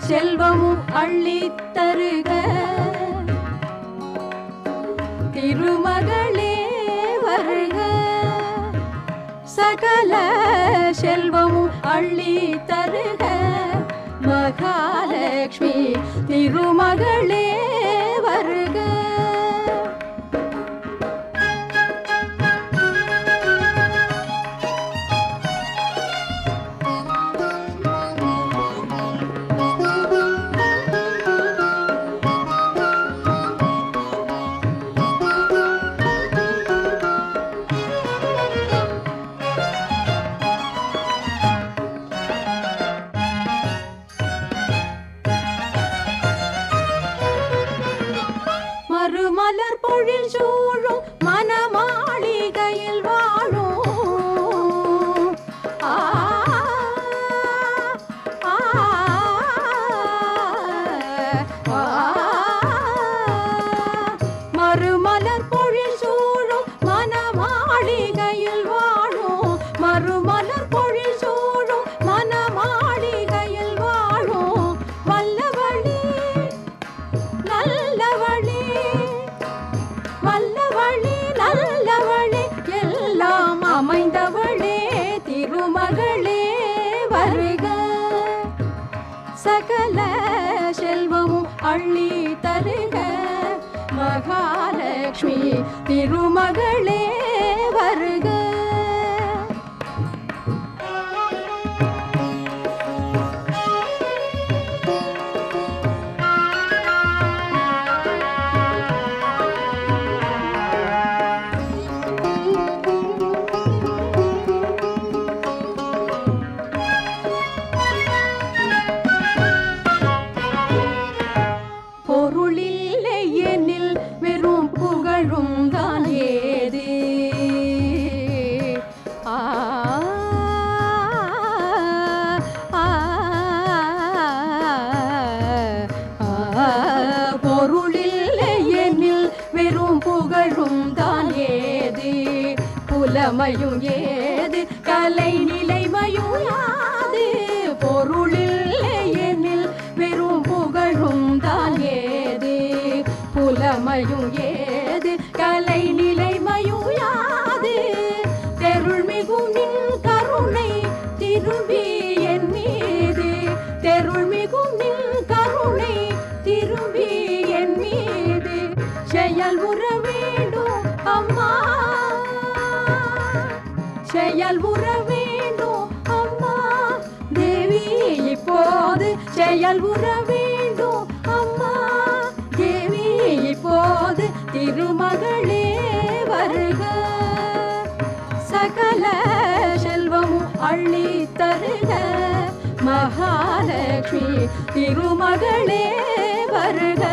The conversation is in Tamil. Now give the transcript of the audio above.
செல்வமும் அள்ளித் தருக திருமகளே வருக சகல செல்வமும் அள்ளி தருக மகாலட்சுமி திருமகளே வருக மறுமலர் பொழில் சூழும் மனமாளிகையில் வாழும் ஆ, ஆ, ஆ. மறுமலர் பொழில் சூழும் மனமாளிகையில் வாழும் மறுமலர் பொழில் சூழும் மனமாளிகையில் வாழும் வல்லவழி நல்லவழி வல்லவழி நல்லவழி எல்லாம் அமைந்தவளே திருமகளே வருக சகல செல்வமும் அள்ளி தருக மகாலட்சுமி திருமகளே வருக பொருளில்லை எனில் வெறும் புகழும் தான் ஏது ஆ, ஆ, ஆ, பொருளில்லை எனில் வெறும் புகழும் தான் ஏது புலமையும் ஏது கலை நிலைமையும் யாது பொருளில்லை எனில் வெறும் புகழும் தான் ஏது புலமையும் ஏது கலை நிலைமையும் யாது தெருள் மிகும் நின் கருணை திரும்பி என் மீது தெருள் மிகும் நின் கருணை திரும்பி என் மீது செயல் உற வேண்டும் அம்மா செயல் உற வேண்டும் அம்மா தேவி இப்போது செயல் உற வேண்டும் அம்மா தேவி இப்போது திருமகளே வருக சகல செல்வமும் அள்ளி தருக மகாலட்சுமி திருமகளே வருக